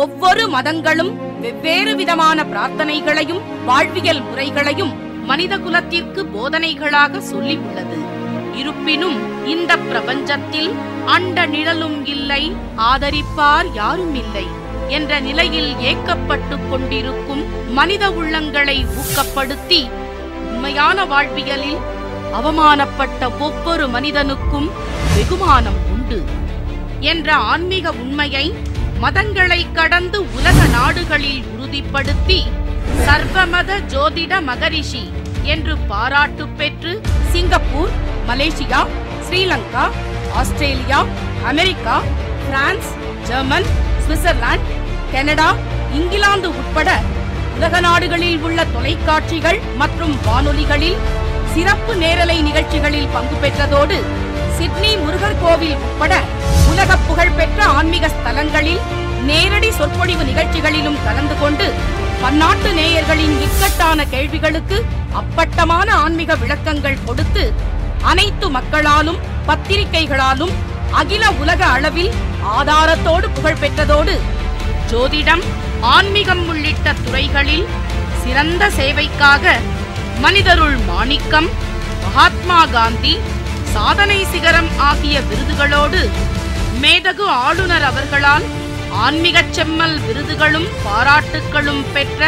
ஒவ்வொரு மதங்களும் வெவ்வேறு விதமான பிரார்த்தனைகளையும் வாழ்வியல் முறைகளையும் மனித குலத்திற்கு போதனைகளாக சொல்லி உள்ளது இருப்பினும் இந்த பிரபஞ்சத்தில் அண்ட நிழலும் இல்லை ஆதரிப்பார் யாரும் இல்லை என்ற நிலையில் ஏக்கப்பட்டுக் கொண்டிருக்கும் மனித உள்ளங்களை ஊக்கப்படுத்தி உண்மையான வாழ்வியலில் அவமானப்பட்ட ஒவ்வொரு மனிதனுக்கும் வெகுமானம் உண்டு என்ற ஆன்மீக உண்மையை மதங்களை கடந்து உலக நாடுகளில் உறுதிப்படுத்தி சர்வமத ஜோதிட மகரிஷி என்று பாராட்டு பெற்று Singapore Malaysia Sri Lanka Australia America France German Switzerland Canada England உட்பட உலக நாடுகளில் உள்ள தொலைக்காட்சிகள் மற்றும் வானொலிகளில் சிறப்பு நேரலை நிகழ்ச்சிகளில் பங்கு பெற்றதோடு சிட்னி முருகர் கோவில் உட்பட உலக புகழ்பெற்ற ஆன்மீக ஸ்தலங்களில் நேரடி சொற்பொழிவு நிகழ்ச்சிகளிலும் கலந்து கொண்டு பன்னாட்டு நேயர்களின் இக்கட்டான கேள்விகளுக்கு அப்பட்டமான ஆன்மீக விளக்கங்கள் கொடுத்து அனைத்து மக்களாலும் பத்திரிகைகளாலும் அகில உலக அளவில் ஆதாரத்தோடு புகழ் பெற்றதோடு ஜோதிடம் ஆன்மீகம் உள்ளிட்ட துறைகளில் சிறந்த சேவைக்காக மனிதருள் மாணிக்கம் மகாத்மா காந்தி சாதனை சிகரம் ஆகிய விருதுகளோடு மேதகு ஆளுநர் அவர்களால் ஆன்மீகச் செம்மல் விருதுகளும் பாராட்டுக்களும் பெற்ற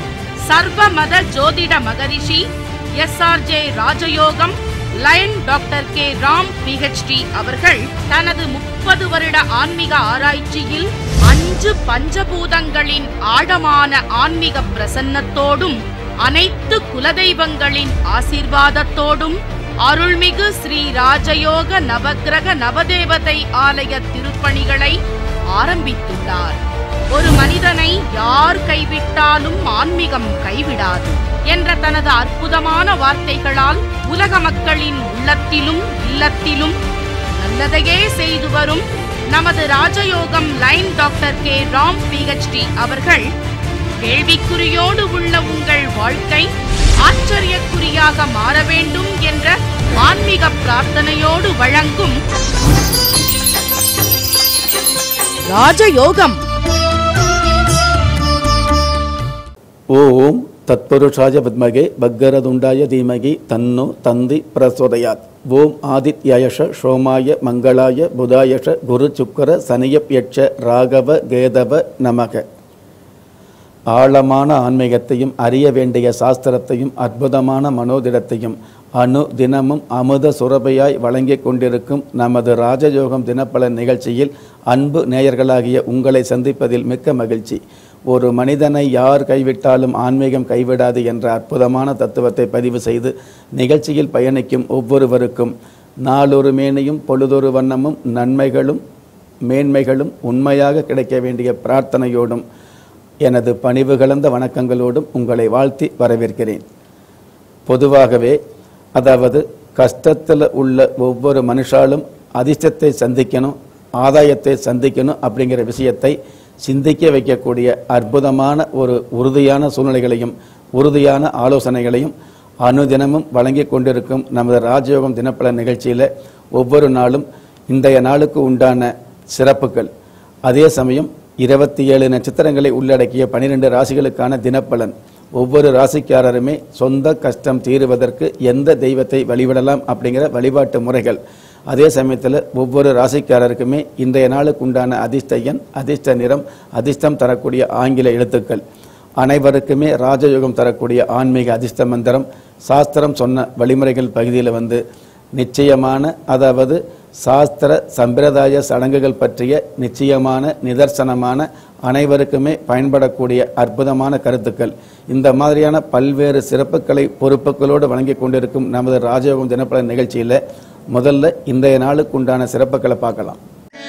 சர்வ மத ஜோதிட மகரிஷி எஸ் ஆர் ஜே ராஜயோகம் lion doctor K Ram PhD அவர்கள் தனது முப்பது வருட ஆன்மீக ஆராய்ச்சியில் அஞ்சு பஞ்சபூதங்களின் ஆழமான ஆன்மீக பிரசன்னத்தோடும் அனைத்து குலதெய்வங்களின் ஆசீர்வாதத்தோடும் அருள்மிகு ஸ்ரீ ராஜயோக நவக்கிரக நவதேவதை ஆலய திருப்பணிகளை ஆரம்பித்துள்ளார் ஒரு மனிதனை யார் கைவிட்டாலும் ஆன்மீகம் கைவிடாது என்ற தனது அற்புதமான வார்த்தைகளால் உலக மக்களின் உள்ளத்திலும் இல்லத்திலும் நல்லதையே செய்து வரும் நமது ராஜயோகம் line doctor K Ram PhD அவர்கள் கேள்விக்குறியோடு உள்ள உங்கள் வாழ்க்கை ஆச்சரியக்குறியாக மாற வேண்டும் என்ற ஆன்மீக பிரார்த்தனையோடு வழங்கும் ராஜயோகம் ஓம் தத்புருஷாய வித்மகே பக்கரதுண்டாய தீமகி தன்னோ தந்தி பிரசோதயாத் ஓம் ஆதித்யயஷ சோமாய மங்களாய புதாயஷ குரு சுக்கர சனியப்யட்ச ராகவ கேதவ நமக ஆழமான ஆன்மீகத்தையும் அறிய வேண்டிய சாஸ்திரத்தையும் அற்புதமான மனோதிடத்தையும் அணு தினமும் அமுத சுரபையாய் வழங்கிக் கொண்டிருக்கும் நமது ராஜயோகம் தினப்பலன் நிகழ்ச்சியில் அன்பு நேயர்களாகிய உங்களை சந்திப்பதில் மிக்க மகிழ்ச்சி ஒரு மனிதனை யார் கைவிட்டாலும் ஆன்மீகம் கைவிடாது என்ற அற்புதமான தத்துவத்தை பதிவு செய்து நிகழ்ச்சியில் பயணிக்கும் ஒவ்வொருவருக்கும் நாளொரு மேனியும் பொழுதொரு வண்ணமும் நன்மைகளும் மேன்மைகளும் உண்மையாக கிடைக்க வேண்டிய பிரார்த்தனையோடும் எனது பணிவு கலந்த வணக்கங்களோடும் உங்களை வாழ்த்தி வரவேற்கிறேன் பொதுவாகவே அதாவது கஷ்டத்தில் உள்ள ஒவ்வொரு மனுஷாலும் அதிர்ஷ்டத்தை சந்திக்கணும் ஆதாயத்தை சந்திக்கணும் அப்படிங்கிற விஷயத்தை சிந்திக்க வைக்கக்கூடிய அற்புதமான ஒரு உறுதியான சூழ்நிலைகளையும் உறுதியான ஆலோசனைகளையும் அனுதினமும் வழங்கி கொண்டிருக்கும் நமது ராஜயோகம் தினப்பலன் நிகழ்ச்சியில் ஒவ்வொரு நாளும் இன்றைய நாளுக்கு உண்டான சிறப்புகள் அதே சமயம் இருபத்தி ஏழு நட்சத்திரங்களை உள்ளடக்கிய பனிரெண்டு ராசிகளுக்கான தினப்பலன் ஒவ்வொரு ராசிக்காரருமே சொந்த கஷ்டம் தீருவதற்கு எந்த தெய்வத்தை வழிபடலாம் அப்படிங்கிற வழிபாட்டு முறைகள் அதே சமயத்தில் ஒவ்வொரு ராசிக்காரருக்குமே இன்றைய நாளுக்கு உண்டான அதிர்ஷ்ட எண் அதிர்ஷ்ட நிறம் அதிர்ஷ்டம் தரக்கூடிய ஆங்கில எழுத்துக்கள் அனைவருக்குமே ராஜயோகம் தரக்கூடிய ஆன்மீக அதிர்ஷ்ட மந்திரம் சாஸ்திரம் சொன்ன வழிமுறைகள் பகுதியில் வந்து நிச்சயமான அதாவது சாஸ்திர சம்பிரதாய சடங்குகள் பற்றிய நிச்சயமான நிதர்சனமான அனைவருக்குமே பயன்படக்கூடிய அற்புதமான கருத்துக்கள் இந்த மாதிரியான பல்வேறு சிறப்புகளை பொறுப்புகளோடு வழங்கி கொண்டிருக்கும் நமது ராஜயோகம் தினப்பலன் நிகழ்ச்சியில் முதல்ல இன்றைய நாளுக்கு உண்டான சிறப்புகளை பார்க்கலாம்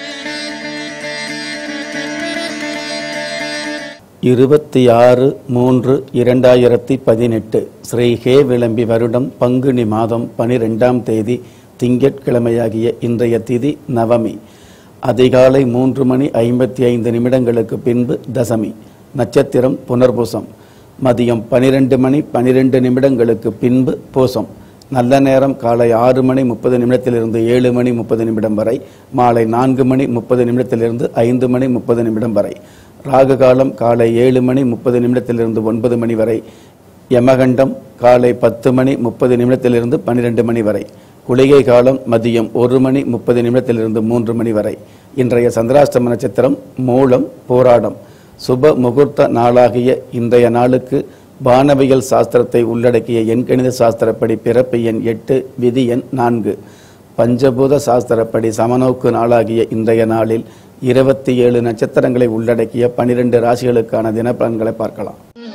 இருபத்தி ஆறு மூன்று இரண்டாயிரத்தி பதினெட்டு ஸ்ரீ ஹே விளம்பி வருடம் பங்குனி மாதம் பனிரெண்டாம் தேதி திங்கட்கிழமையாகிய இன்றைய திதி நவமி அதிகாலை மூன்று மணி ஐம்பத்தி ஐந்து நிமிடங்களுக்கு பின்பு தசமி நட்சத்திரம் புனர்பூசம் மதியம் பனிரெண்டு மணி பனிரெண்டு நிமிடங்களுக்கு பின்பு பூசம் நல்ல நேரம் காலை ஆறு மணி முப்பது நிமிடத்திலிருந்து ஏழு மணி முப்பது நிமிடம் வரை மாலை நான்கு மணி முப்பது நிமிடத்திலிருந்து ஐந்து மணி முப்பது நிமிடம் வரை ராகு காலம் காலை ஏழு மணி முப்பது நிமிடத்திலிருந்து ஒன்பது மணி வரை யமகண்டம் காலை பத்து மணி முப்பது நிமிடத்திலிருந்து பன்னிரெண்டு மணி வரை குளிகை காலம் மதியம் ஒரு மணி முப்பது நிமிடத்திலிருந்து மூன்று மணி வரை இன்றைய சந்திராஷ்டம நட்சத்திரம் மூலம் போராடம் சுப முகூர்த்த நாளாகிய இன்றைய நாளுக்கு வானவியல் சாஸ்திரத்தை உள்ளடக்கிய எண்கணித சாஸ்திரப்படி பிறப்பு எண் எட்டு விதி எண் நான்கு பஞ்சபூத சாஸ்திரப்படி சமநோக்கு நாளாகிய இன்றைய நாளில் இருபத்தி ஏழு நட்சத்திரங்களை உள்ளடக்கிய பனிரெண்டு ராசிகளுக்கான தினப்பலன்களை பார்க்கலாம்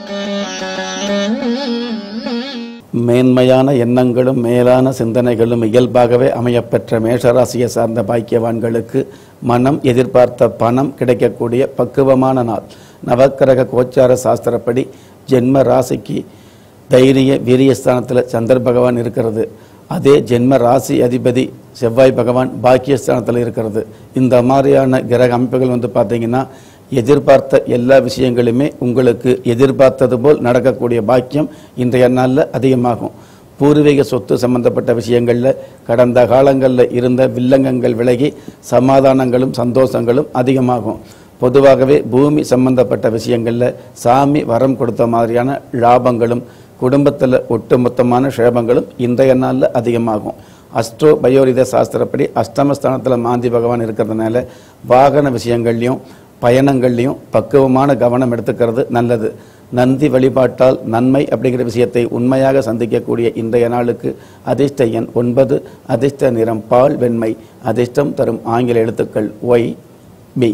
மேன்மையான எண்ணங்களும் மேலான சிந்தனைகளும் இயல்பாகவே அமையப்பெற்ற மேஷராசியை சார்ந்த பாக்கியவான்களுக்கு மனம் எதிர்பார்த்த பணம் கிடைக்கக்கூடிய பக்குவமான நாள் நவக்கிரக கோச்சார சாஸ்திரப்படி ஜென்ம ராசிக்கு தைரிய வீரியஸ்தானத்தில் சந்திர பகவான் இருக்கிறது அதே ஜென்ம ராசி அதிபதி செவ்வாய் பகவான் பாக்கியஸ்தானத்தில் இருக்கிறது இந்த மாதிரியான கிரக அமைப்புகள் வந்து பார்த்தீங்கன்னா எதிர்பார்த்த எல்லா விஷயங்களுமே உங்களுக்கு எதிர்பார்த்தது போல் நடக்கக்கூடிய பாக்கியம் இன்றைய நாளில் அதிகமாகும் பூர்வீக சொத்து சம்பந்தப்பட்ட விஷயங்களில் கடந்த காலங்களில் இருந்த வில்லங்கங்கள் விலகி சமாதானங்களும் சந்தோஷங்களும் அதிகமாகும் பொதுவாகவே பூமி சம்பந்தப்பட்ட விஷயங்களில் சாமி வரம் கொடுத்த மாதிரியான லாபங்களும் குடும்பத்தில் ஒட்டுமொத்தமான க்ஷேபங்களும் இன்றைய நாளில் அதிகமாகும் அஸ்ட்ரோ பயோரித சாஸ்திரப்படி அஷ்டமஸ்தானத்தில் மாந்தி பகவான் இருக்கிறதுனால வாகன விஷயங்கள்லையும் பயணங்கள்லையும் பக்குவமான கவனம் எடுத்துக்கிறது நல்லது நந்தி வழிபாட்டால் நன்மை அப்படிங்கிற விஷயத்தை உண்மையாக சந்திக்கக்கூடிய இன்றைய நாளுக்கு அதிர்ஷ்ட எண் ஒன்பது அதிர்ஷ்ட நிறம் பால் வெண்மை அதிர்ஷ்டம் தரும் ஆங்கில எழுத்துக்கள் ஒய் பி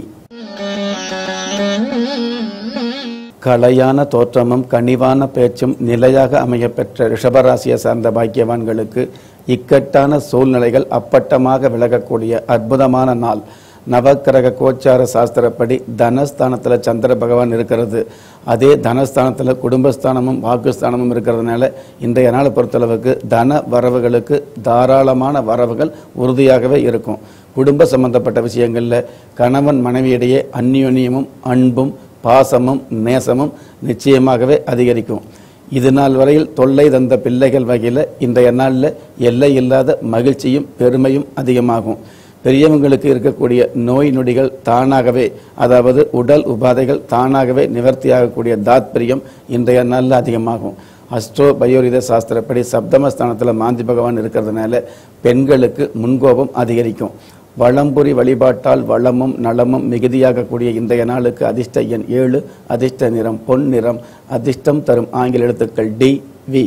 கலையான தோற்றமும் கனிவான பேச்சும் நிலையாக அமையப்பெற்ற ரிஷபராசியை சார்ந்த பாக்கியவான்களுக்கு இக்கட்டான சூழ்நிலைகள் அப்பட்டமாக விலகக்கூடிய அற்புதமான நாள் நவக்கிரக கோச்சார சாஸ்திரப்படி தனஸ்தானத்தில் சந்திர பகவான் இருக்கிறது அதே தனஸ்தானத்தில் குடும்பஸ்தானமும் வாக்குஸ்தானமும் இருக்கிறதுனால இன்றைய நாளை பொறுத்தளவுக்கு தன வரவுகளுக்கு தாராளமான வரவுகள் உறுதியாகவே இருக்கும் குடும்ப சம்பந்தப்பட்ட விஷயங்களில் கணவன் மனைவியிடையே அந்யோன்யமும் அன்பும் பாசமும் நேசமும் நிச்சயமாகவே அதிகரிக்கும் இது நாள் வரையில் தொல்லை தந்த பிள்ளைகள் வகையில் இன்றைய நாளில் எல்லை இல்லாத மகிழ்ச்சியும் பெருமையும் அதிகமாகும் பெரியவங்களுக்கு இருக்கக்கூடிய நோய் நொடிகள் தானாகவே அதாவது உடல் உபாதைகள் தானாகவே நிவர்த்தியாகக்கூடிய தாத்பரியம் இன்றைய நாளில் அதிகமாகும் அஸ்ட்ரோ பயோரித சாஸ்திரப்படி சப்தமஸ்தானத்தில் மாந்தி பகவான் இருக்கிறதுனால பெண்களுக்கு முன்கோபம் அதிகரிக்கும் வளம்புரி வழிபாட்டால் வளமும் நலமும் மிகுதியாகக்கூடிய இன்றைய நாளுக்கு அதிர்ஷ்ட எண் ஏழு அதிர்ஷ்ட நிறம் பொன் நிறம் அதிர்ஷ்டம் தரும் ஆங்கில எழுத்துக்கள் டி வி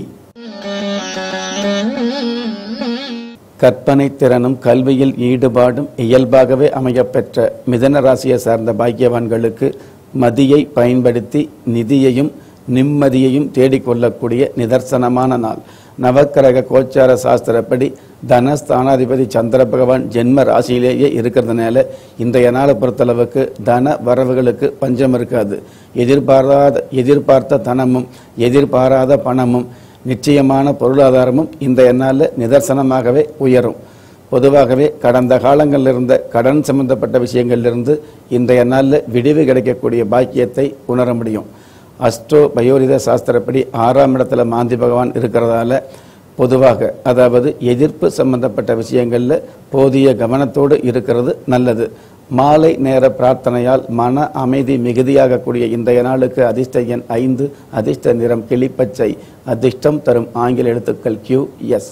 கற்பனை திறனும் கல்வியில் ஈடுபாடும் இயல்பாகவே அமையப்பெற்ற மிதன ராசியை சார்ந்த பாக்கியவான்களுக்கு மதியை பயன்படுத்தி நிதியையும் நிம்மதியையும் தேடிக்கொள்ளக்கூடிய நிதர்சனமான நாள் நவக்கிரக கோச்சார சாஸ்திரப்படி தனஸ்தானாதிபதி சந்திர பகவான் ஜென்ம ராசியிலேயே இருக்கிறதுனால இன்றைய நாளை பொறுத்தளவுக்கு தன வரவுகளுக்கு பஞ்சம் இருக்காது எதிர்பாராத எதிர்பார்த்த தனமும் எதிர்பாராத பணமும் நிச்சயமான பொருளாதாரமும் இன்றைய நாளில் நிதர்சனமாகவே உயரும் பொதுவாகவே கடந்த காலங்களில் இருந்த கடன் சம்பந்தப்பட்ட விஷயங்களிலிருந்து இன்றைய நாளில் விடிவு கிடைக்கக்கூடிய பாக்கியத்தை உணர முடியும் அஸ்ட்ரோ பயோரித சாஸ்திரப்படி ஆறாம் இடத்துல மாந்தி பகவான் இருக்கிறதால பொதுவாக அதாவது எதிர்ப்பு சம்பந்தப்பட்ட விஷயங்களில் போதிய கவனத்தோடு இருக்கிறது நல்லது மாலை நேர பிரார்த்தனையால் மன அமைதி மிகுதியாகக்கூடிய இன்றைய நாளுக்கு அதிர்ஷ்ட எண் ஐந்து அதிர்ஷ்ட நிறம் கிளிப்பச்சை அதிர்ஷ்டம் தரும் ஆங்கில எழுத்துக்கள் கியூ எஸ்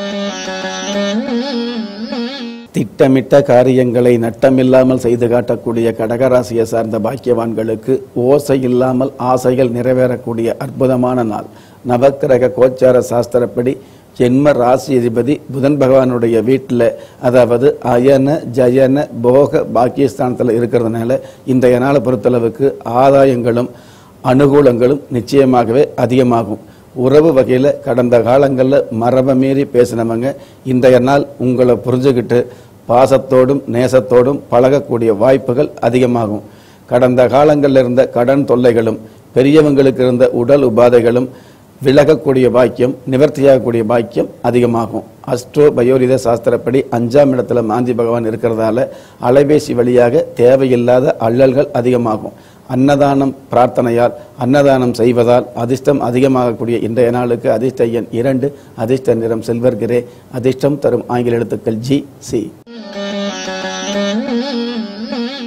திட்டமிட்ட காரியங்களை நட்டமில்லாமல் செய்து காட்டக்கூடிய கடகராசியை சார்ந்த பாக்கியவான்களுக்கு ஓசை இல்லாமல் ஆசைகள் நிறைவேறக்கூடிய அற்புதமான நாள் நவக்கிரக கோச்சார சாஸ்திரப்படி ஜென்ம ராசி அதிபதி புதன் பகவானுடைய வீட்டில் அதாவது அயன ஜயன போக பாக்கியஸ்தானத்தில் இருக்கிறதுனால இன்றைய நாளை பொறுத்தளவுக்கு ஆதாயங்களும் அனுகூலங்களும் நிச்சயமாகவே அதிகமாகும் உறவு வகையில் கடந்த காலங்களில் மரபை மீறி பேசினவங்க இன்றைய நாள் உங்களை புரிஞ்சுக்கிட்டு பாசத்தோடும் நேசத்தோடும் பழகக்கூடிய வாய்ப்புகள் அதிகமாகும் கடந்த காலங்களில் இருந்த கடன் தொல்லைகளும் பெரியவங்களுக்கு இருந்த உடல் உபாதைகளும் விலகக்கூடிய பாக்கியம் நிவர்த்தியாகக்கூடிய பாக்கியம் அதிகமாகும் அஸ்ட்ரோ பயோரித சாஸ்திரப்படி அஞ்சாம் இடத்துல மாந்தி பகவான் இருக்கிறதால அலைபேசி வழியாக தேவையில்லாத அல்லல்கள் அதிகமாகும் அன்னதானம் பிரார்த்தனையால் அன்னதானம் செய்வதால் அதிர்ஷ்டம் அதிகமாகக்கூடிய இன்றைய நாளுக்கு அதிர்ஷ்ட எண் இரண்டு அதிர்ஷ்ட நிறம் சில்வர் கிரே அதிர்ஷ்டம் தரும் ஆங்கில எழுத்துக்கள் ஜி சி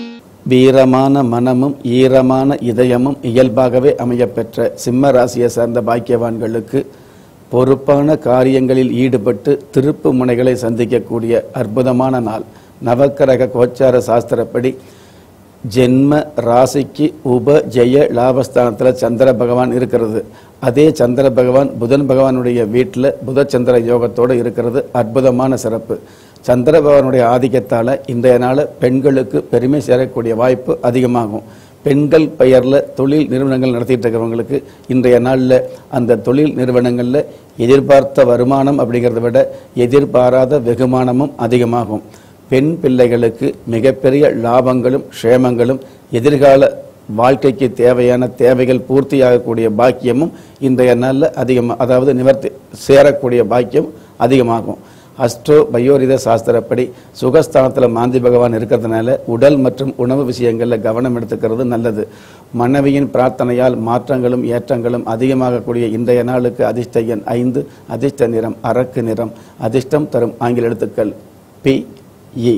வீரமான மனமும் ஈரமான இதயமும் இயல்பாகவே அமையப்பெற்ற சிம்ம ராசியை சார்ந்த பாக்கியவான்களுக்கு பொறுப்பான காரியங்களில் ஈடுபட்டு திருப்பு முனைகளை சந்திக்கக்கூடிய அற்புதமான நாள் நவக்கிரக கோச்சார சாஸ்திரப்படி ஜென்ம ராசிக்கு உப ஜெய லாபஸ்தானத்தில் சந்திர பகவான் இருக்கிறது அதே சந்திர பகவான் புதன் பகவானுடைய வீட்டில் புத சந்திர யோகத்தோடு இருக்கிறது அற்புதமான சிறப்பு சந்திர பகவானுடைய ஆதிக்கத்தால் இன்றைய நாள் பெண்களுக்கு பெருமை சேரக்கூடிய வாய்ப்பு அதிகமாகும் பெண்கள் பெயரில் தொழில் நிறுவனங்கள் நடத்திட்டு இருக்கிறவங்களுக்கு இன்றைய நாளில் அந்த தொழில் நிறுவனங்களில் எதிர்பார்த்த வருமானம் அப்படிங்கிறத விட எதிர்பாராத வெகுமானமும் அதிகமாகும் பெண் பிள்ளைகளுக்கு மிகப்பெரிய லாபங்களும் க்ஷேமங்களும் எதிர்கால வாழ்க்கைக்கு தேவையான தேவைகள் பூர்த்தியாகக்கூடிய பாக்கியமும் இன்றைய நாளில் அதிகமாக அதாவது நிவர்த்தி சேரக்கூடிய பாக்கியம் அதிகமாகும் அஸ்ட்ரோ பயோரித சாஸ்திரப்படி சுகஸ்தானத்தில் மாந்தி பகவான் இருக்கிறதுனால உடல் மற்றும் உணவு விஷயங்களில் கவனம் எடுத்துக்கிறது நல்லது மனைவியின் பிரார்த்தனையால் மாற்றங்களும் ஏற்றங்களும் அதிகமாகக்கூடிய இன்றைய நாளுக்கு அதிர்ஷ்ட எண் ஐந்து அதிர்ஷ்ட நிறம் அரக்கு நிறம் அதிர்ஷ்டம் தரும் ஆங்கில எழுத்துக்கள் பி இ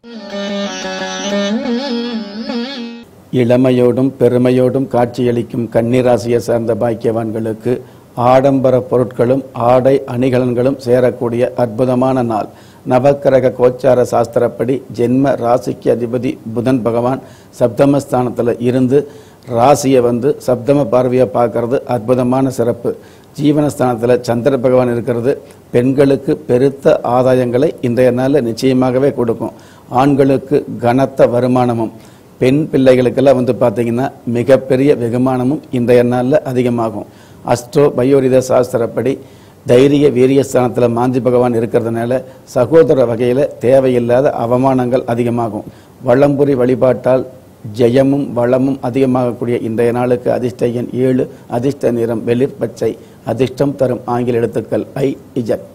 இளமையோடும் பெருமையோடும் காட்சியளிக்கும் கன்னிராசியை சார்ந்த பாக்கியவான்களுக்கு ஆடம்பர பொருட்களும் ஆடை அணிகலன்களும் சேரக்கூடிய அற்புதமான நாள் நவக்கிரக கோச்சார சாஸ்திரப்படி ஜென்ம ராசிக்கு அதிபதி புதன் பகவான் சப்தமஸ்தானத்தில் இருந்து ராசியை வந்து சப்தம பார்வையை பார்க்கறது அற்புதமான சிறப்பு ஜீவனஸ்தானத்தில் சந்திர பகவான் இருக்கிறது பெண்களுக்கு பெருத்த ஆதாயங்களை இன்றைய நாளில் நிச்சயமாகவே கொடுக்கும் ஆண்களுக்கு கனத்த வருமானமும் பெண் பிள்ளைகளுக்கெல்லாம் வந்து பார்த்தீங்கன்னா மிகப்பெரிய வெகுமானமும் இன்றைய நாளில் அதிகமாகும் அஸ்ட்ரோ பயோரித சாஸ்திரப்படி தைரிய வீரியஸ்தானத்தில் மாந்தி பகவான் இருக்கிறதுனால சகோதர வகையில் தேவையில்லாத அவமானங்கள் அதிகமாகும் வளம்புரி வழிபாட்டால் ஜெயமும் வளமும் அதிகமாகக்கூடிய இன்றைய நாளுக்கு அதிர்ஷ்ட எண் ஏழு அதிர்ஷ்ட நிறம் வெளிர் பச்சை அதிர்ஷ்டம் தரும் ஆங்கில எழுத்துக்கள் ஐ இஜட்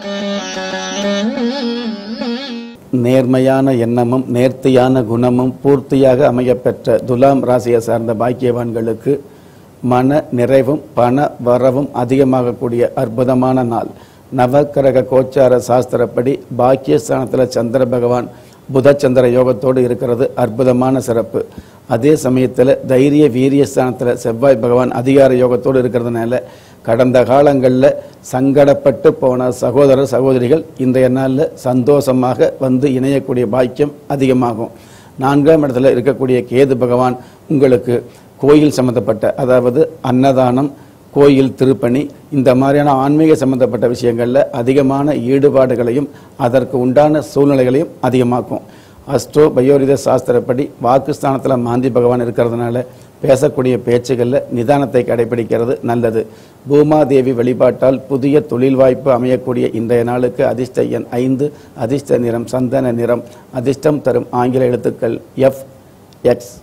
நேர்மையான எண்ணமும் நேர்த்தியான குணமும் பூர்த்தியாக அமையப்பெற்ற துலாம் ராசியை சார்ந்த பாக்கியவான்களுக்கு மன நிறைவும் பண வரவும் அதிகமாகக்கூடிய அற்புதமான நாள் நவக்கிரக கோச்சார சாஸ்திரப்படி பாக்கியஸ்தானத்தில் சந்திர பகவான் புதச்சந்திர யோகத்தோடு இருக்கிறது அற்புதமான சிறப்பு அதே சமயத்தில் தைரிய வீரியஸ்தானத்தில் செவ்வாய் பகவான் அதிகார யோகத்தோடு இருக்கிறதுனால கடந்த காலங்களில் சங்கடப்பட்டு போன சகோதர சகோதரிகள் இன்றைய நாளில் சந்தோஷமாக வந்து இணையக்கூடிய பாக்கியம் அதிகமாகும் நான்காம் இடத்துல இருக்கக்கூடிய கேது பகவான் உங்களுக்கு கோயில் சம்பந்தப்பட்ட அதாவது அன்னதானம் கோயில் திருப்பணி இந்த மாதிரியான ஆன்மீக சம்பந்தப்பட்ட விஷயங்களில் அதிகமான ஈடுபாடுகளையும் அதற்கு உண்டான சூழ்நிலைகளையும் அதிகமாக்கும் அஸ்ட்ரோ பயோரித சாஸ்திரப்படி வாக்குஸ்தானத்தில் மாந்தி பகவான் இருக்கிறதுனால பேசக்கூடிய பேச்சுகளில் நிதானத்தை கடைபிடிக்கிறது நல்லது பூமாதேவி வழிபாட்டால் புதிய தொழில் வாய்ப்பு அமையக்கூடிய இன்றைய நாளுக்கு அதிர்ஷ்ட எண் ஐந்து அதிர்ஷ்ட நிறம் சந்தன நிறம் அதிர்ஷ்டம் தரும் ஆங்கில எழுத்துக்கள் எஃப் எக்ஸ்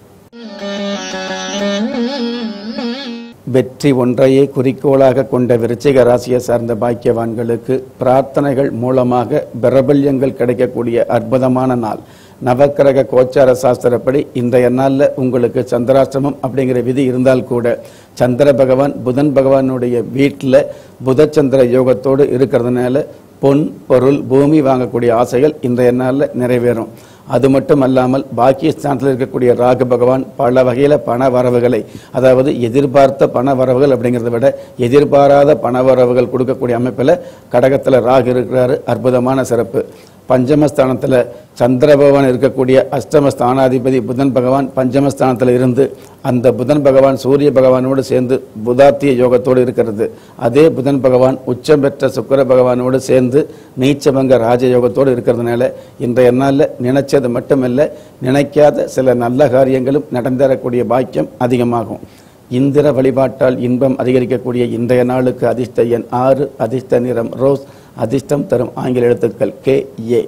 வெற்றி ஒன்றையே குறிக்கோளாக கொண்ட விருச்சிக ராசியை சார்ந்த பாக்கியவான்களுக்கு பிரார்த்தனைகள் மூலமாக பிரபல்யங்கள் கிடைக்கக்கூடிய அற்புதமான நாள் நவக்கிரக கோச்சார சாஸ்திரப்படி இன்றைய நாளில் உங்களுக்கு சந்திராஷ்டிரமம் அப்படிங்கிற விதி இருந்தால் கூட சந்திர பகவான் புதன் பகவானுடைய வீட்டில் புதச்சந்திர யோகத்தோடு இருக்கிறதுனால பொன் பொருள் பூமி வாங்கக்கூடிய ஆசைகள் இன்றைய நாளில் நிறைவேறும் அது மட்டும் அல்லாமல் பாக்கியஸ்தானத்தில் இருக்கக்கூடிய ராகு பகவான் பல வகையில் பண வரவுகளை அதாவது எதிர்பார்த்த பண வரவுகள் அப்படிங்கிறத விட எதிர்பாராத பண வரவுகள் கொடுக்கக்கூடிய அமைப்பில் கடகத்தில் ராகு இருக்கிறாரு அற்புதமான சிறப்பு பஞ்சமஸ்தானத்தில் சந்திர பகவான் இருக்கக்கூடிய அஷ்டம ஸ்தானாதிபதி புதன் பகவான் பஞ்சமஸ்தானத்தில் இருந்து அந்த புதன் பகவான் சூரிய பகவானோடு சேர்ந்து புதாத்திய யோகத்தோடு இருக்கிறது அதே புதன் பகவான் உச்சம் பெற்ற சுக்கிர பகவானோடு சேர்ந்து நீச்சபங்க ராஜயோகத்தோடு இருக்கிறதுனால இன்றைய நாளில் நினைச்சது மட்டுமல்ல நினைக்காத சில நல்ல காரியங்களும் நடந்தேறக்கூடிய பாக்கியம் அதிகமாகும் இந்திர வழிபாட்டால் இன்பம் அதிகரிக்கக்கூடிய இன்றைய நாளுக்கு அதிர்ஷ்ட எண் ஆறு அதிர்ஷ்ட நிறம் ரோஸ் அதிர்ஷ்டம் தரும் ஆங்கில எழுத்துக்கள் கே ஏ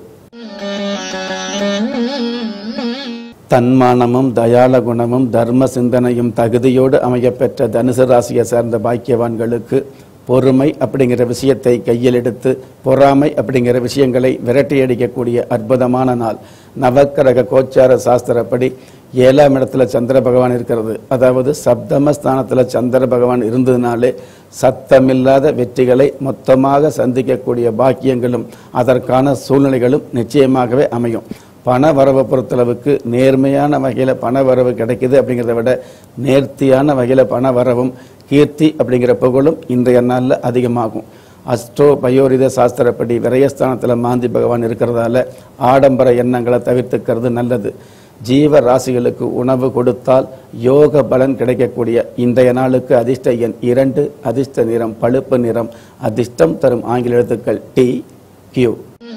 தன்மானமும் தயாள குணமும் தர்ம சிந்தனையும் தகுதியோடு அமையப்பெற்ற தனுசு ராசியை சார்ந்த பாக்கியவான்களுக்கு பொறுமை அப்படிங்கிற விஷயத்தை கையில் எடுத்து பொறாமை அப்படிங்கிற விஷயங்களை விரட்டியடிக்கக்கூடிய அற்புதமான நாள் நவக்கிரக கோச்சார சாஸ்திரப்படி ஏழாம் இடத்துல சந்திர பகவான் இருக்கிறது அதாவது சப்தம ஸ்தானத்தில் சந்திர பகவான் இருந்ததுனாலே சத்தமில்லாத வெற்றிகளை மொத்தமாக சந்திக்கக்கூடிய பாக்கியங்களும் அதற்கான சூழ்நிலைகளும் நிச்சயமாகவே அமையும் பண வரவை பொறுத்தளவுக்கு நேர்மையான வகையில் பண வரவு கிடைக்குது அப்படிங்கிறத விட நேர்த்தியான வகையில் பண வரவும் கீர்த்தி அப்படிங்கிற புகழும் இன்றைய நாளில் அதிகமாகும் அஸ்ட்ரோ பயோரித சாஸ்திரப்படி விரயஸ்தானத்தில் மாந்தி பகவான் இருக்கிறதால ஆடம்பர எண்ணங்களை தவிர்த்துக்கிறது நல்லது ஜீவ ராசிகளுக்கு உணவு கொடுத்தால் யோக பலன் கிடைக்கக்கூடிய இன்றைய நாளுக்கு அதிர்ஷ்ட எண் இரண்டு அதிர்ஷ்ட நிறம் பழுப்பு நிறம் அதிர்ஷ்டம் தரும் ஆங்கில எழுத்துக்கள் டி கியூ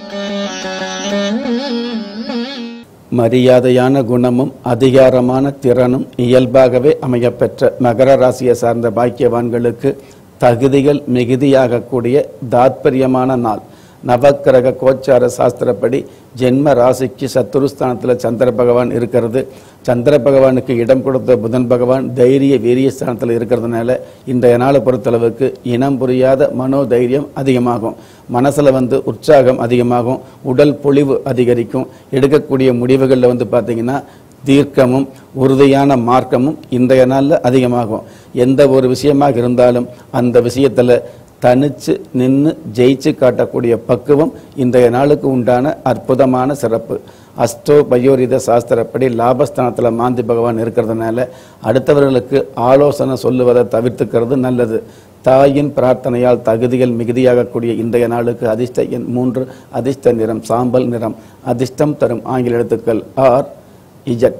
மரியாதையான குணமும் அதிகாரமான திறனும் இயல்பாகவே அமையப்பெற்ற மகர ராசியை சார்ந்த பாக்கியவான்களுக்கு தகுதிகள் மிகுதியாகக்கூடிய தாத்பரியமான நாள் நவக்கிரக கோச்சார சாஸ்திரப்படி ஜென்ம ராசிக்கு சத்துருஸ்தானத்தில் சந்திர பகவான் இருக்கிறது சந்திர பகவானுக்கு இடம் கொடுத்த புதன் பகவான் தைரிய வீரிய ஸ்தானத்தில் இருக்கிறதுனால இன்றைய நாளை பொறுத்தளவுக்கு இனம் புரியாத மனோதைரியம் அதிகமாகும் மனசில் வந்து உற்சாகம் அதிகமாகும் உடல் பொலிவு அதிகரிக்கும் எடுக்கக்கூடிய முடிவுகளில் வந்து பார்த்தீங்கன்னா தீர்க்கமும் உறுதியான மார்க்கமும் இன்றைய நாளில் அதிகமாகும் எந்த ஒரு விஷயமாக இருந்தாலும் அந்த விஷயத்தில் தனிச்சு நின்று ஜெயிச்சு காட்டக்கூடிய பக்குவம் இன்றைய நாளுக்கு உண்டான அற்புதமான சிறப்பு அஸ்ட்ரோ பயோரித சாஸ்திரப்படி லாபஸ்தானத்தில் மாந்தி பகவான் இருக்கிறதுனால அடுத்தவர்களுக்கு ஆலோசனை சொல்லுவதை தவிர்த்துக்கிறது நல்லது தாயின் பிரார்த்தனையால் தகுதிகள் மிகுதியாகக்கூடிய இன்றைய நாளுக்கு அதிர்ஷ்ட எண் மூன்று அதிர்ஷ்ட நிறம் சாம்பல் நிறம் அதிர்ஷ்டம் தரும் ஆங்கில எழுத்துக்கள் ஆர் இஜட்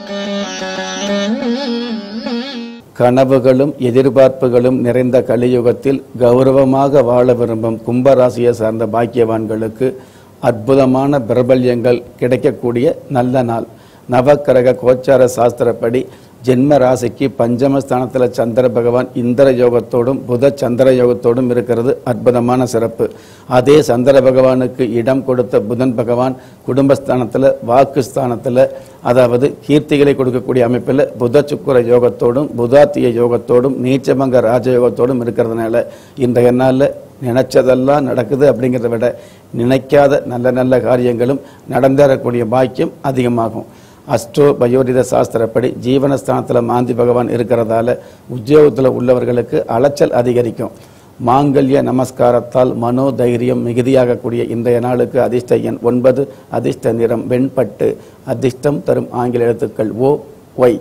கனவுகளும் எதிர்பார்ப்புகளும் நிறைந்த கலியுகத்தில் கௌரவமாக வாழ விரும்பும் கும்பராசியை சார்ந்த பாக்கியவான்களுக்கு அற்புதமான பிரபல்யங்கள் கிடைக்கக்கூடிய நல்ல நாள் நவக்கிரக கோச்சார சாஸ்திரப்படி ஜென்ம ராசிக்கு பஞ்சமஸ்தானத்தில் சந்திர பகவான் இந்திர யோகத்தோடும் புத சந்திர யோகத்தோடும் இருக்கிறது அற்புதமான சிறப்பு அதே சந்திர பகவானுக்கு இடம் கொடுத்த புதன் பகவான் குடும்பஸ்தானத்தில் வாக்குஸ்தானத்தில் அதாவது கீர்த்திகளை கொடுக்கக்கூடிய அமைப்பில் புத சுக்குர யோகத்தோடும் புதாத்திய யோகத்தோடும் நீச்சபங்க ராஜயோகத்தோடும் இருக்கிறதுனால இன்றைய நாளில் நினைச்சதெல்லாம் நடக்குது அப்படிங்கிறத விட நினைக்காத நல்ல நல்ல காரியங்களும் நடந்தேறக்கூடிய பாக்கியம் அதிகமாகும் அஸ்ட்ரோ பயோரித சாஸ்திரப்படி ஜீவனஸ்தானத்தில் மாந்தி பகவான் இருக்கிறதால உத்தியோகத்தில் உள்ளவர்களுக்கு அலைச்சல் அதிகரிக்கும் மாங்கல்ய நமஸ்காரத்தால் மனோதைரியம் மிகுதியாகக்கூடிய இன்றைய நாளுக்கு அதிர்ஷ்ட எண் ஒன்பது அதிர்ஷ்ட நிறம் வெண்பட்டு அதிர்ஷ்டம் தரும் ஆங்கில எழுத்துக்கள் ஓ ஒய்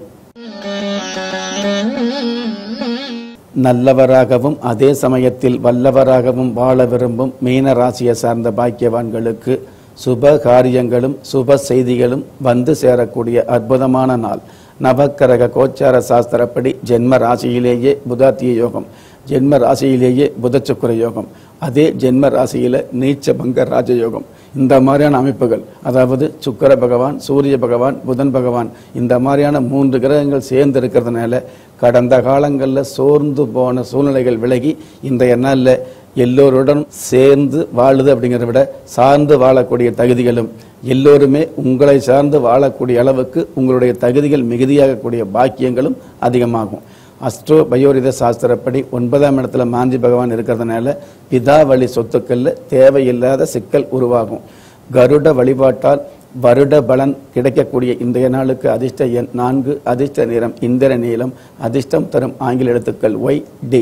நல்லவராகவும் அதே சமயத்தில் வல்லவராகவும் வாழ விரும்பும் மீன ராசியை சார்ந்த பாக்கியவான்களுக்கு சுப காரியங்களும் சுப செய்திகளும் வந்து சேரக்கூடிய அற்புதமான நாள் நவக்கரக கோச்சார சாஸ்திரப்படி ஜென்ம ராசியிலேயே புதாத்திய யோகம் ஜென்ம ராசியிலேயே புதச்சுக்குர யோகம் அதே ஜென்ம ராசியில நீச்ச பங்க ராஜயோகம் இந்த மாதிரியான அமைப்புகள் அதாவது சுக்கர பகவான் சூரிய பகவான் புதன் பகவான் இந்த மாதிரியான மூன்று கிரகங்கள் சேர்ந்து இருக்கிறதுனால கடந்த காலங்களில் சோர்ந்து போன சூழ்நிலைகள் விலகி இன்றைய நாளில் எல்லோருடன் சேர்ந்து வாழுது அப்படிங்கிறத விட சார்ந்து வாழக்கூடிய தகுதிகளும் எல்லோருமே உங்களை சார்ந்து வாழக்கூடிய அளவுக்கு உங்களுடைய தகுதிகள் மிகுதியாகக்கூடிய பாக்கியங்களும் அதிகமாகும் அஸ்ட்ரோ பயோரித சாஸ்திரப்படி ஒன்பதாம் இடத்துல மாந்தி பகவான் இருக்கிறதுனால பிதா வழி சொத்துக்கள்ல தேவையில்லாத சிக்கல் உருவாகும் கருட வழிபாட்டால் வருட பலன் கிடைக்கக்கூடிய இன்றைய நாளுக்கு அதிர்ஷ்ட எண் நான்கு அதிர்ஷ்ட நிறம் இந்திர நீளம் அதிர்ஷ்டம் தரும் ஆங்கில எழுத்துக்கள் ஒய் டி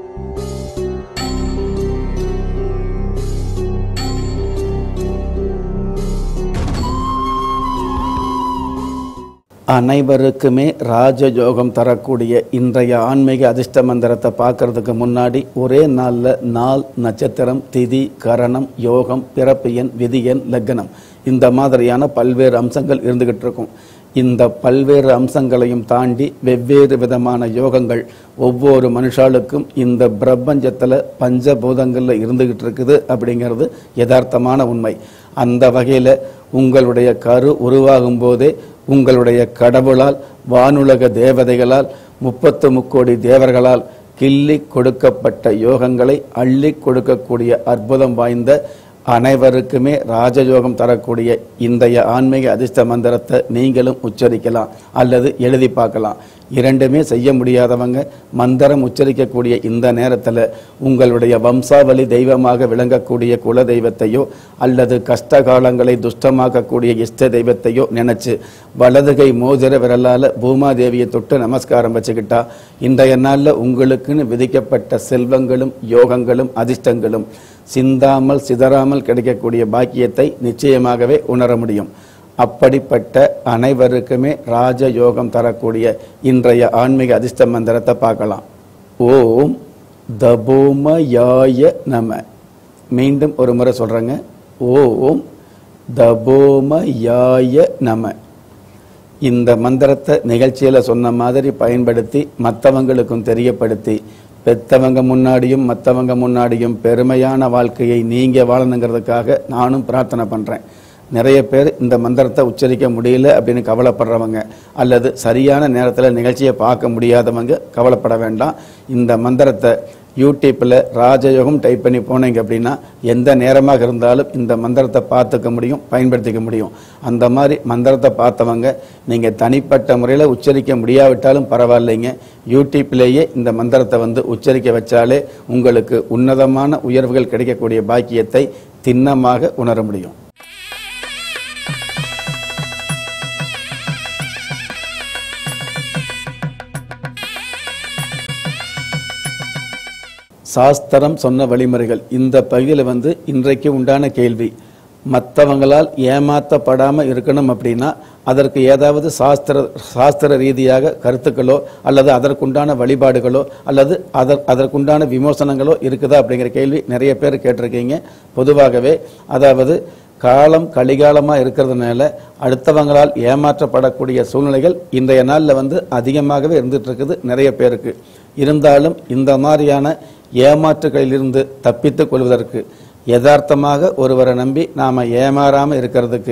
அனைவருக்குமே ராஜயோகம் தரக்கூடிய இன்றைய ஆன்மீக அதிர்ஷ்ட மந்திரத்தை பார்க்கறதுக்கு முன்னாடி ஒரே நாளில் நாள் நட்சத்திரம் திதி கரணம் யோகம் பிறப்பு எண் விதி எண் லக்னம் இந்த மாதிரியான பல்வேறு அம்சங்கள் இருந்துகிட்டு இருக்கும் இந்த பல்வேறு அம்சங்களையும் தாண்டி வெவ்வேறு விதமான யோகங்கள் ஒவ்வொரு மனுஷாளுக்கும் இந்த பிரபஞ்சத்தில் பஞ்சபூதங்களில் இருந்துகிட்டு இருக்குது அப்படிங்கிறது யதார்த்தமான உண்மை அந்த வகையில் உங்களுடைய கரு உருவாகும் போதே உங்களுடைய கடவுளால் வானுலக தேவதைகளால் முப்பத்து முக்கோடி தேவர்களால் கிள்ளி கொடுக்கப்பட்ட யோகங்களை அள்ளி கொடுக்கக்கூடிய அற்புதம் வாய்ந்த அனைவருக்குமே ராஜயோகம் தரக்கூடிய இன்றைய ஆன்மீக அதிர்ஷ்ட மந்திரத்தை நீங்களும் உச்சரிக்கலாம் அல்லது எழுதி பார்க்கலாம் இரண்டுமே செய்ய முடியாதவங்க மந்திரம் உச்சரிக்கக்கூடிய இந்த நேரத்தில் உங்களுடைய வம்சாவளி தெய்வமாக விளங்கக்கூடிய குல தெய்வத்தையோ அல்லது கஷ்ட காலங்களை துஷ்டமாக்கக்கூடிய இஷ்ட தெய்வத்தையோ நினைச்சு வலதுகை மோதிர விரலால பூமாதேவியை தொட்டு நமஸ்காரம் வச்சுக்கிட்டா இன்றைய நாளில் உங்களுக்குன்னு விதிக்கப்பட்ட செல்வங்களும் யோகங்களும் அதிர்ஷ்டங்களும் சிந்தாமல் சிதறாமல் கிடைக்கக்கூடிய பாக்கியத்தை நிச்சயமாகவே உணர முடியும் அப்படிப்பட்ட அனைவருக்குமே ராஜயோகம் தரக்கூடிய இன்றைய ஆன்மீக அதிர்ஷ்ட மந்திரத்தை பார்க்கலாம் ஓம் தபோமயாய நம மீண்டும் ஒரு முறை சொல்றேங்க ஓம் தபோமயாய நம இந்த மந்திரத்தை நிகழ்ச்சியில சொன்ன மாதிரி பயன்படுத்தி மற்றவங்களுக்கும் தெரியப்படுத்தி பெத்தவங்க முன்னாடியும் மற்றவங்க முன்னாடியும் பெருமையான வாழ்க்கையை நீங்க வாழணுங்கிறதுக்காக நானும் பிரார்த்தனை பண்றேன் நிறைய பேர் இந்த மந்திரத்தை உச்சரிக்க முடியல அப்படின்னு கவலைப்படுறவங்க அல்லது சரியான நேரத்தில் நிகழ்ச்சியை பார்க்க முடியாதவங்க கவலைப்பட வேண்டாம் இந்த மந்திரத்தை யூடியூப்பில் ராஜயோகம் டைப் பண்ணி போனீங்க அப்படின்னா எந்த நேரமாக இருந்தாலும் இந்த மந்திரத்தை பார்த்துக்க முடியும் பயன்படுத்திக்க முடியும் அந்த மாதிரி மந்திரத்தை பார்த்தவங்க நீங்கள் தனிப்பட்ட முறையில் உச்சரிக்க முடியாவிட்டாலும் பரவாயில்லைங்க யூடியூப்லேயே இந்த மந்திரத்தை வந்து உச்சரிக்க வச்சாலே உங்களுக்கு உன்னதமான உயர்வுகள் கிடைக்கக்கூடிய பாக்கியத்தை திண்ணமாக உணர முடியும் சாஸ்திரம் சொன்ன வழிமுறைகள் இந்த பகுதியில் வந்து இன்றைக்கு உண்டான கேள்வி மற்றவங்களால் ஏமாற்றப்படாமல் இருக்கணும் அப்படின்னா அதற்கு ஏதாவது சாஸ்திர சாஸ்திர ரீதியாக கருத்துக்களோ அல்லது அதற்குண்டான வழிபாடுகளோ அல்லது அதற் அதற்குண்டான விமோசனங்களோ இருக்குதா அப்படிங்கிற கேள்வி நிறைய பேர் கேட்டிருக்கீங்க பொதுவாகவே அதாவது காலம் கலிகாலமாக இருக்கிறதுனால அடுத்தவங்களால் ஏமாற்றப்படக்கூடிய சூழ்நிலைகள் இன்றைய நாளில் வந்து அதிகமாகவே இருந்துட்டு இருக்குது நிறைய பேருக்கு இருந்தாலும் இந்த மாதிரியான ஏமாற்றுகளிலிருந்து தப்பித்துக் கொள்வதற்கு யதார்த்தமாக ஒருவரை நம்பி நாம் ஏமாறாமல் இருக்கிறதுக்கு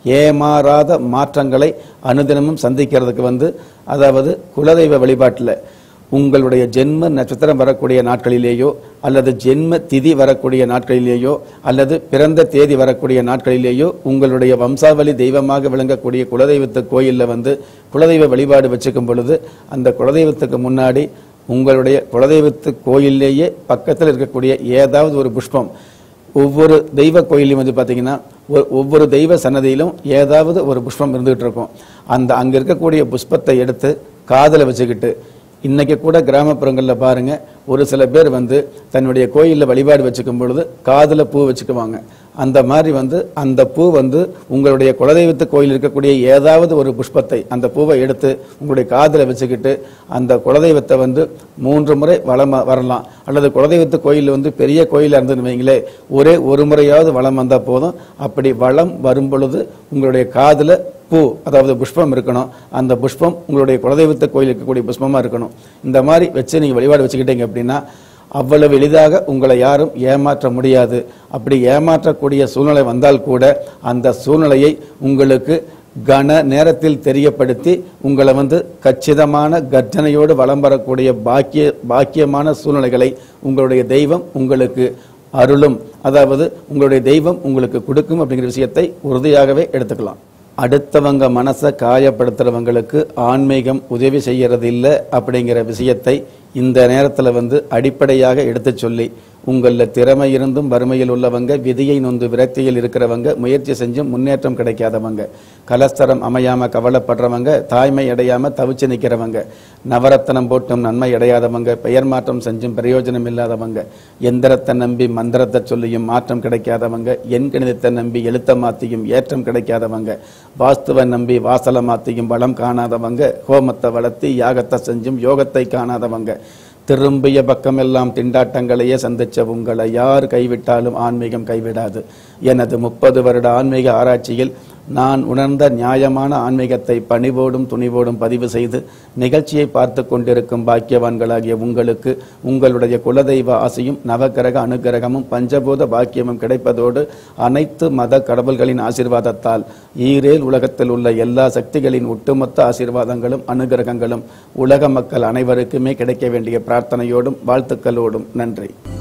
ஏமாறாத மாற்றங்களை அனுதினமும் சந்திக்கிறதுக்கு வந்து அதாவது குலதெய்வ வழிபாட்டில் உங்களுடைய ஜென்ம நட்சத்திரம் வரக்கூடிய நாட்களிலேயோ அல்லது ஜென்ம திதி வரக்கூடிய நாட்களிலேயோ அல்லது பிறந்த தேதி வரக்கூடிய நாட்களிலேயோ உங்களுடைய வம்சாவளி தெய்வமாக விளங்கக்கூடிய குலதெய்வத்து கோயிலில் வந்து குலதெய்வ வழிபாடு வச்சுக்கும் பொழுது அந்த குலதெய்வத்துக்கு முன்னாடி உங்களுடைய குலதெய்வத்து கோயிலேயே பக்கத்தில் இருக்கக்கூடிய ஏதாவது ஒரு புஷ்பம் ஒவ்வொரு தெய்வ கோயிலையும் வந்து பார்த்தீங்கன்னா ஒ- ஒவ்வொரு தெய்வ சன்னதியிலும் ஏதாவது ஒரு புஷ்பம் இருந்துகிட்டு இருக்கும் அந்த அங்கே இருக்கக்கூடிய புஷ்பத்தை எடுத்து காதில் வச்சுக்கிட்டு இன்னைக்கு கூட கிராமப்புறங்களில் பாருங்க ஒரு சில பேர் வந்து தன்னுடைய கோயிலில் வழிபாடு வச்சுக்கும் பொழுது காதில் பூ வச்சுக்குவாங்க அந்த மாதிரி வந்து அந்த பூ வந்து உங்களுடைய குலதெய்வத்து கோயில் இருக்கக்கூடிய ஏதாவது ஒரு புஷ்பத்தை அந்த பூவை எடுத்து உங்களுடைய காதில் வச்சுக்கிட்டு அந்த குலதெய்வத்தை வந்து மூன்று முறை வளம் வரலாம் அல்லது குலதெய்வத்து கோயில் வந்து பெரிய கோயிலாக இருந்துன்னு வைங்களே ஒரே ஒரு முறையாவது வளம் வந்தால் போதும் அப்படி வளம் வரும் பொழுது உங்களுடைய காதில் பூ அதாவது புஷ்பம் இருக்கணும் அந்த புஷ்பம் உங்களுடைய குலதெய்வத்து கோயில் இருக்கக்கூடிய புஷ்பமாக இருக்கணும் இந்த மாதிரி வச்சு நீங்கள் வழிபாடு வச்சுக்கிட்டீங்க அப்படின்னா அவ்வளவு எளிதாக உங்களை யாரும் ஏமாற்ற முடியாது அப்படி ஏமாற்றக்கூடிய சூழ்நிலை வந்தால் கூட அந்த சூழ்நிலையை உங்களுக்கு கன நேரத்தில் தெரியப்படுத்தி உங்களை வந்து கச்சிதமான கர்ஜனையோடு வலம் வரக்கூடிய பாக்கிய பாக்கியமான சூழ்நிலைகளை உங்களுடைய தெய்வம் உங்களுக்கு அருளும் அதாவது உங்களுடைய தெய்வம் உங்களுக்கு கொடுக்கும் அப்படிங்கிற விஷயத்தை உறுதியாகவே எடுத்துக்கலாம் அடுத்தவங்க மனசை காயப்படுத்துறவங்களுக்கு ஆன்மீகம் உதவி செய்யறது இல்லை அப்படிங்கிற விஷயத்தை இந்த நேரத்தில் வந்து அடிப்படையாக எடுத்துச் சொல்லி உங்களில் திறமை இருந்தும் வறுமையில் உள்ளவங்க விதியை நொந்து விரக்தியில் இருக்கிறவங்க முயற்சி செஞ்சும் முன்னேற்றம் கிடைக்காதவங்க கலஸ்தரம் அமையாம கவலைப்படுறவங்க தாய்மை அடையாம தவிச்சு நிற்கிறவங்க நவரத்தனம் போட்டும் நன்மை அடையாதவங்க பெயர் மாற்றம் செஞ்சும் பிரயோஜனம் இல்லாதவங்க எந்திரத்தை நம்பி மந்திரத்தை சொல்லியும் மாற்றம் கிடைக்காதவங்க எண் கணிதத்தை நம்பி எழுத்த மாத்தியும் ஏற்றம் கிடைக்காதவங்க வாஸ்துவை நம்பி வாசலை மாத்தியும் வளம் காணாதவங்க ஹோமத்தை வளர்த்தி யாகத்தை செஞ்சும் யோகத்தை காணாதவங்க திரும்பிய பக்கமெல்லாம் திண்டாட்டங்களையே சந்திச்ச உங்களை யார் கைவிட்டாலும் ஆன்மீகம் கைவிடாது எனது முப்பது வருட ஆன்மீக ஆராய்ச்சியில் நான் உணர்ந்த நியாயமான ஆன்மீகத்தை பணிவோடும் துணிவோடும் பதிவு செய்து நிகழ்ச்சியை பார்த்து கொண்டிருக்கும் பாக்கியவான்களாகிய உங்களுக்கு உங்களுடைய குலதெய்வ ஆசையும் நவக்கிரக அனுக்கிரகமும் பஞ்சபூத பாக்கியமும் கிடைப்பதோடு அனைத்து மத கடவுள்களின் ஆசீர்வாதத்தால் ஈரேல் உலகத்தில் உள்ள எல்லா சக்திகளின் ஒட்டுமொத்த ஆசீர்வாதங்களும் அனுகிரகங்களும் உலக மக்கள் அனைவருக்குமே கிடைக்க வேண்டிய பிரார்த்தனையோடும் வாழ்த்துக்களோடும் நன்றி